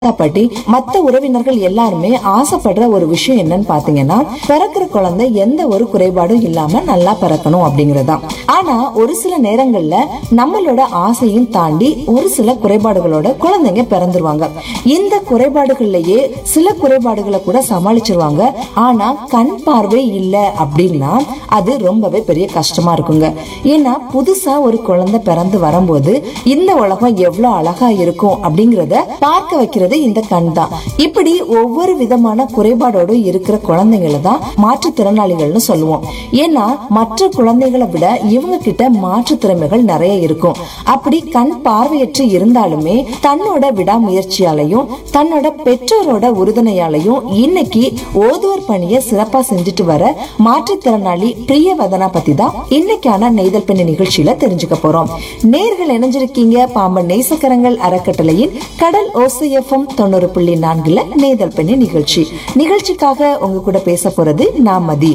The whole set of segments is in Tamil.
தாத்தா பாட்டி மத்த உறவினர்கள் எல்லாருமே ஆசைப்படுற ஒரு விஷயம் என்னன்னு பாத்தீங்கன்னா பிறக்கிற குழந்தை எந்த ஒரு குறைபாடும் இல்லாம நல்லா பிறக்கணும் அப்படிங்கறதுதான் ஆனா ஒரு சில நேரங்கள்ல நம்மளோட ஆசையும் தாண்டி ஒரு சில குறைபாடுகளோட குழந்தைங்க பிறந்துருவாங்க இந்த குறைபாடுகள்லயே சில குறைபாடுகளை கூட சமாளிச்சிருவாங்க ஆனா கண் பார்வை இல்ல அப்படின்னா அது ரொம்பவே பெரிய கஷ்டமா இருக்குங்க ஏன்னா புதுசா ஒரு குழந்தை பிறந்து வரும்போது இந்த உலகம் எவ்வளவு அழகா இருக்கும் அப்படிங்கறத பார்க்க வைக்கிறது இந்த கண் தான் இப்படி ஒவ்வொரு விதமான குறைபாடோடு இருக்கிற குழந்தைங்களை தான் மாற்றுத்திறனாளிகள்னு சொல்லுவோம் ஏன்னா மற்ற குழந்தைகளை விட இவங்க கிட்ட மாற்றுத்திறமைகள் நிறைய இருக்கும் அப்படி கண் பார்வையற்று இருந்தாலுமே தன்னோட விடாமுயற்சியாலையும் தன்னோட பெற்றோரோட உறுதுணையாலையும் இன்னைக்கு ஓதுவர் பணியை சிறப்பா செஞ்சுட்டு வர மாற்றுத்திறனாளி பிரியவதனா பத்தி தான் இன்னைக்கான நெய்தல் பெண்ணு நிகழ்ச்சியில தெரிஞ்சுக்க போறோம் நேர்கள் இணைஞ்சிருக்கீங்க பாம்பன் நேசக்கரங்கள் அறக்கட்டளையின் கடல் ஓசையஃபம் தொண்ணூறு புள்ளி நான்குல நெய்தல் பெண்ணு நிகழ்ச்சி நிகழ்ச்சிக்காக உங்க கூட பேச போறது நான் மதி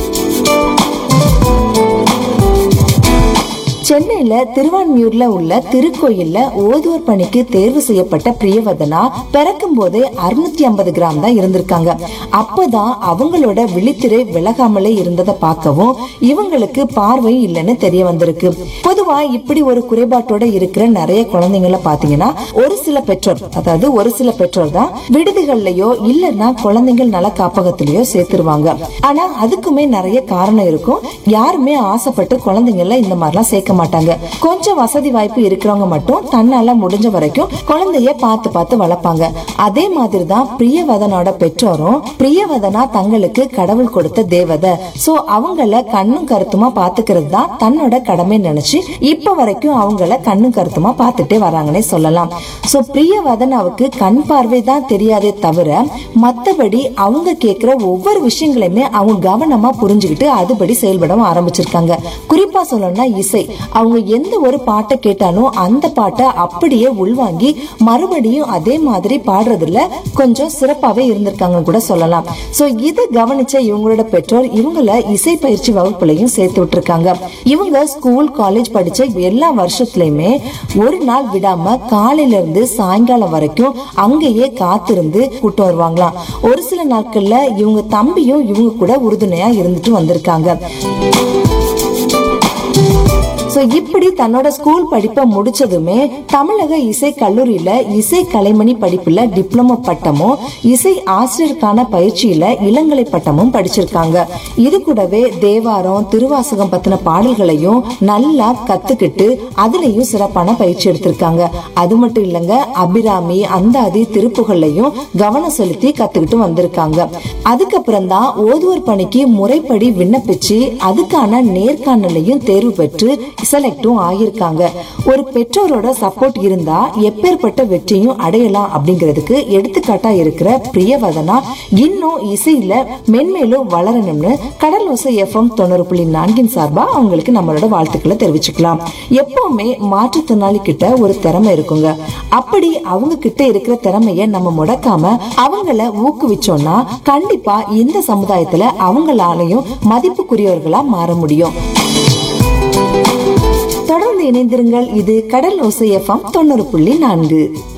சென்னையில திருவான்மியூர்ல உள்ள திருக்கோயில்ல ஓதுவர் பணிக்கு தேர்வு செய்யப்பட்ட பிரியவதனா பிறக்கும் போதே அறுநூத்தி ஐம்பது கிராம் தான் இருந்திருக்காங்க அப்பதான் அவங்களோட விழித்திரை விலகாமலே இருந்ததை பார்க்கவும் இவங்களுக்கு பார்வை இல்லைன்னு தெரிய வந்திருக்கு பொதுவா இப்படி ஒரு குறைபாட்டோட இருக்கிற நிறைய குழந்தைங்கள பாத்தீங்கன்னா ஒரு சில பெற்றோர் அதாவது ஒரு சில பெற்றோர் தான் விடுதிகள்லயோ இல்லைன்னா குழந்தைகள் நல காப்பகத்திலயோ சேர்த்துருவாங்க ஆனா அதுக்குமே நிறைய காரணம் இருக்கும் யாருமே ஆசைப்பட்டு குழந்தைங்கள இந்த மாதிரிலாம் சேர்க்க மாட்டாங்க கொஞ்சம் வசதி வாய்ப்பு இருக்கிறவங்க மட்டும் தன்னால முடிஞ்ச வரைக்கும் குழந்தைய பார்த்து பார்த்து வளர்ப்பாங்க அதே மாதிரி தான் பிரியவதனோட பெற்றோரும் பிரியவதனா தங்களுக்கு கடவுள் கொடுத்த தேவதை சோ அவங்கள கண்ணும் கருத்துமா பாத்துக்கிறது தான் தன்னோட கடமை நினைச்சு இப்ப வரைக்கும் அவங்கள கண்ணும் கருத்துமா பார்த்துட்டே வராங்கன்னே சொல்லலாம் சோ பிரியவதனாவுக்கு கண் பார்வை தான் தெரியாதே தவிர மத்தபடி அவங்க கேக்குற ஒவ்வொரு விஷயங்களையுமே அவங்க கவனமா புரிஞ்சுக்கிட்டு அதுபடி செயல்படவும் ஆரம்பிச்சிருக்காங்க குறிப்பா சொல்லணும்னா இசை அவங்க எந்த ஒரு பாட்டை கேட்டாலும் அந்த பாட்டை அப்படியே உள்வாங்கி மறுபடியும் அதே மாதிரி பாடுறதுல கொஞ்சம் சிறப்பாவே இருந்திருக்காங்கன்னு கூட சொல்லலாம் சோ இதை கவனிச்ச இவங்களோட பெற்றோர் இவங்கள இசை பயிற்சி வகுப்புலையும் சேர்த்து விட்டுருக்காங்க இவங்க ஸ்கூல் காலேஜ் படிச்ச எல்லா வருஷத்துலயுமே ஒரு நாள் விடாம காலையில இருந்து சாயங்காலம் வரைக்கும் அங்கேயே காத்திருந்து கூட்டு வருவாங்களாம் ஒரு சில நாட்கள்ல இவங்க தம்பியும் இவங்க கூட உறுதுணையா இருந்துட்டு வந்திருக்காங்க சோ இப்படி தன்னோட ஸ்கூல் படிப்பை முடிச்சதுமே தமிழக இசை கல்லூரியில இசை கலைமணி படிப்புல டிப்ளமோ பட்டமும் இசை ஆசிரியருக்கான பயிற்சியில இளங்கலை பட்டமும் படிச்சிருக்காங்க இது கூடவே தேவாரம் திருவாசகம் பத்தின பாடல்களையும் நல்லா கத்துக்கிட்டு அதுலயும் சிறப்பான பயிற்சி எடுத்திருக்காங்க அது மட்டும் இல்லங்க அபிராமி அந்தாதி திருப்புகள்லையும் கவனம் செலுத்தி கத்துக்கிட்டு வந்திருக்காங்க அதுக்கப்புறம் தான் ஓதுவர் பணிக்கு முறைப்படி விண்ணப்பிச்சு அதுக்கான நேர்காணலையும் தேர்வு பெற்று செலக்டும் ஆகியிருக்காங்க ஒரு பெற்றோரோட சப்போர்ட் இருந்தா எப்பேற்பட்ட வெற்றியும் அடையலாம் அப்படிங்கிறதுக்கு எடுத்துக்காட்டா இருக்கிற பிரியவதனா இன்னும் இசையில மென்மேலும் வளரணும்னு கடல் ஓசை எஃப்எம் தொண்ணூறு புள்ளி நான்கின் சார்பா அவங்களுக்கு நம்மளோட வாழ்த்துக்களை தெரிவிச்சுக்கலாம் எப்பவுமே மாற்றுத்திறனாளி கிட்ட ஒரு திறமை இருக்குங்க அப்படி அவங்க கிட்ட இருக்கிற திறமைய நம்ம முடக்காம அவங்கள ஊக்குவிச்சோம்னா கண்டிப்பா இந்த சமுதாயத்துல அவங்களாலையும் மதிப்புக்குரியவர்களா மாற முடியும் தொடர்ந்து இணைந்திருங்கள் இது கடல் ஓசை எஃப்எம் தொண்ணூறு புள்ளி நான்கு